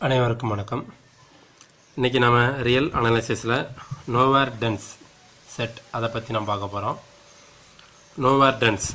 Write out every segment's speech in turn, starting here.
அனைவருக்கும் வணக்கம் இன்னைக்கு நம்ம ரியல் அனாலிசிஸில் நோவேர் டென்ஸ் செட் அதை பற்றி நம்ம பார்க்க போகிறோம் nowhere dense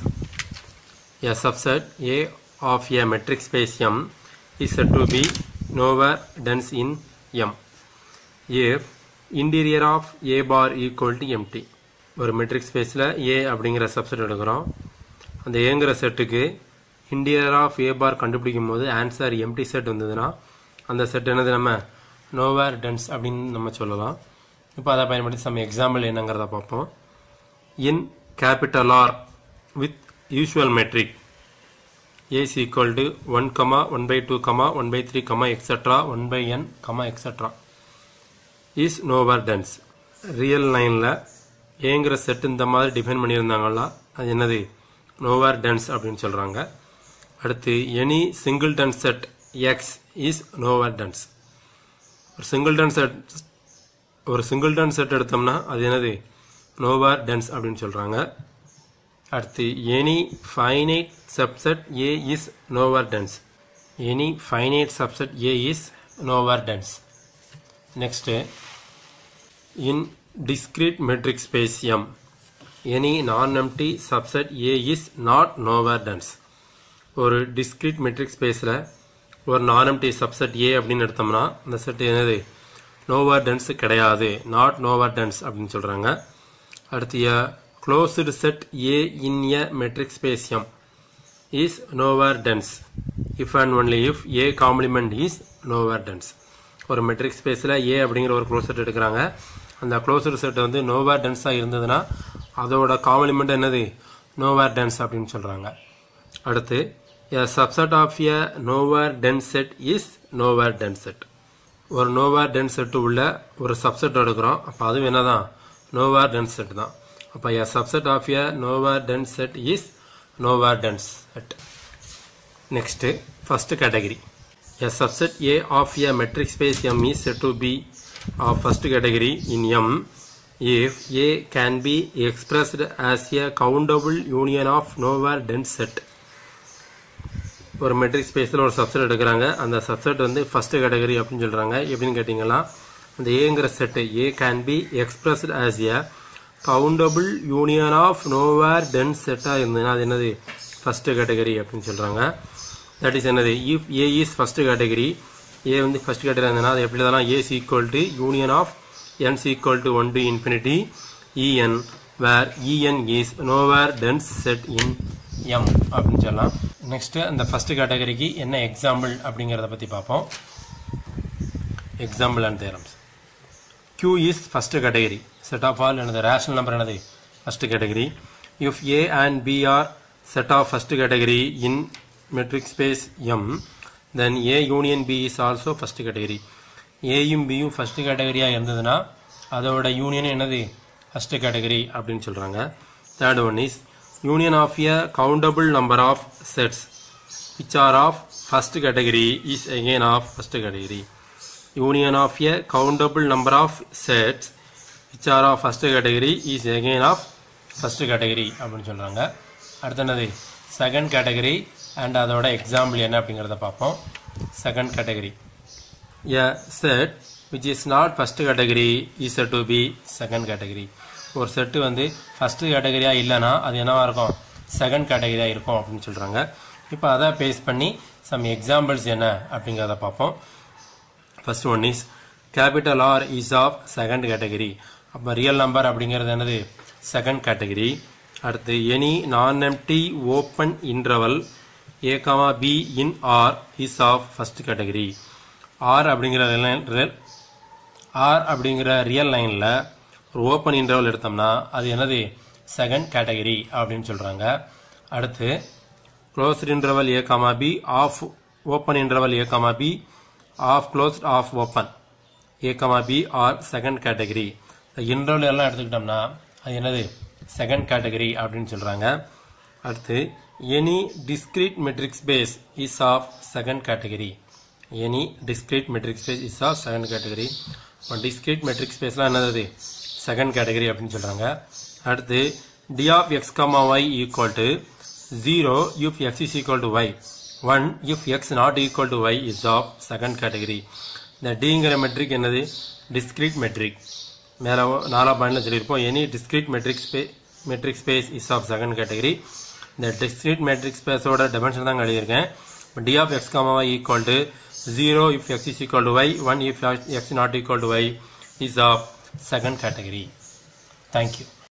a subset A of a metric space M is said to be nowhere dense in M if interior of A bar equal to empty ஒரு மெட்ரிக் ஸ்பேஸில் A அப்படிங்கிற subset எடுக்கிறோம் அந்த ஏங்கிற செட்டுக்கு இன்டீரியர் ஆஃப் ஏ பார் கண்டுபிடிக்கும் போது answer empty set வந்ததுன்னா அந்த செட் என்னது நம்ம நோவேர் டென்ஸ் அப்படின்னு நம்ம சொல்லலாம் இப்போ அதை பயன்படுத்தி நம்ம எக்ஸாம்பிள் என்னங்கிறத பார்ப்போம் in capital R with usual metric a is equal to 1 comma 1 by 2 comma 1 by 3 comma etc 1 by n comma etc is nowhere dense real லைனில் ஏங்கிற செட் இந்த மாதிரி டிஃபைன் பண்ணியிருந்தாங்களா அது என்னது நோவேர் டென்ஸ் அப்படின்னு சொல்கிறாங்க அடுத்து any singleton set X is nowhere dense ஒரு சிங்கிள் டன் செட் ஒரு சிங்கிள் டன் செட் எடுத்தோம்னா அது என்னது நோவேர் டென்ஸ் அப்படின்னு சொல்கிறாங்க அடுத்து any finite subset A is nowhere dense any finite subset A is nowhere dense next in discrete metric space M any non-empty subset A is not nowhere dense ஒரு discrete metric spaceல ஒரு non-empty subset A அப்படின்னு எடுத்தோம்னா அந்த set என்னது nowhere dense கிடையாது not nowhere dense அப்படின்னு சொல்றாங்க அடுத்து a closed set A in a metric space M is nowhere dense if and only if A complement is nowhere dense ஒரு மெட்ரிக் ஸ்பேஸில் ஏ அப்படிங்கிற ஒரு க்ளோஸ் செட் எடுக்கிறாங்க அந்த க்ளோஸ்டு செட் வந்து நோவேர் டென்ஸாக இருந்ததுன்னா அதோட காம்ப்ளிமெண்ட் என்னது நோவேர் டென்ஸ் அப்படின்னு சொல்கிறாங்க அடுத்து a subset of a nowhere dense set is nowhere dense set ஒரு நோவேர் டென்ஸ் செட்டு உள்ள ஒரு சப்செட் எடுக்கிறோம் அப்போ அதுவும் என்னதான் நோவேர் டென்ஸ் செட் தான் அப்போ a subset of a nowhere dense set is nowhere dense set next first category A subset A of a metric space M is said to be of first category in M if A can be expressed as a countable union of nowhere dense set. ஒரு metric ஸ்பேஸில் ஒரு subset எடுக்கிறாங்க அந்த subset வந்து first category அப்படின்னு சொல்கிறாங்க எப்படின்னு கேட்டிங்கன்னா அந்த ஏங்கிற set A can be expressed as a countable union of nowhere dense செட்டாக இருந்ததுன்னா அது என்னது ஃபர்ஸ்ட் கேட்டகரி அப்படின்னு சொல்கிறாங்க தட் இஸ் என்னது if A is first category A வந்து ஃபர்ஸ்ட் கேட்டகரி இருந்ததுன்னா அது எப்படி தான் A equal to union of N equal to one to infinity EN where EN is nowhere dense set in M அப்படின்னு சொல்லலாம் நெக்ஸ்ட் அந்த first கேட்டகரிக்கு என்ன எக்ஸாம்பிள் அப்படிங்கிறத பற்றி பார்ப்போம் example and theorems Q is first category set of all என்னது rational number என்னது first category if A and B are set of first category in metric space M then A union B is also first category ஏயும் பியும் first கேட்டகரியாக இருந்ததுன்னா அதோட union என்னது first category அப்படின்னு சொல்கிறாங்க third one is union of a countable number of sets which are of first category is again of first category union of a countable number of sets which are of first category is again of first category அப்படின்னு சொல்கிறாங்க அடுத்து என்னது second category and அதோட example என்ன அப்படிங்கிறத பார்ப்போம் second category a set which is not first category is to be second category ஒரு set வந்து ஃபர்ஸ்ட் கேட்டகரியாக இல்லைன்னா அது என்னவா இருக்கும் செகண்ட் கேட்டகரியாக இருக்கும் அப்படின்னு சொல்கிறாங்க இப்போ அதை பேஸ் பண்ணி சம் எக்ஸாம்பிள்ஸ் என்ன அப்படிங்கிறத பார்ப்போம் first one is capital R is of second category அப்போ ரியல் நம்பர் அப்படிங்கிறது என்னது செகண்ட் கேட்டகரி அடுத்து any non empty open interval A comma B in R is of first category R அப்படிங்கிற R அப்படிங்கிற real லைனில் ஒரு ஓப்பன் இன்டர்வல் எடுத்தோம்னா அது என்னது செகண்ட் கேட்டகரி அப்படின்னு சொல்கிறாங்க அடுத்து closed interval A comma B of open interval A comma B of closed of open A comma B are second category interval எல்லாம் எடுத்துக்கிட்டோம்னா அது என்னது செகண்ட் கேட்டகரி அப்படின்னு சொல்கிறாங்க அடுத்து any discrete metric space is of second category any discrete metric space is of second category இப்போ discrete metric ஸ்பேஸ்லாம் என்னது செகண்ட் கேட்டகரி அப்படின்னு சொல்கிறாங்க அடுத்து D of X comma Y equal to zero யூப் X is equal to Y one if X not equal to Y is of second category இந்த டிங்கிற metric என்னது discrete metric மேலே நாலாம் பாயிண்டில் சொல்லியிருப்போம் any discrete metric space metric space is of second category இந்த discrete metric ஸ்பேஸோட dimension தான் எழுதியிருக்கேன் டி ஆஃப் எக்ஸ் காமாவா equal to zero if X is equal to Y one if X not equal to Y is of second category thank you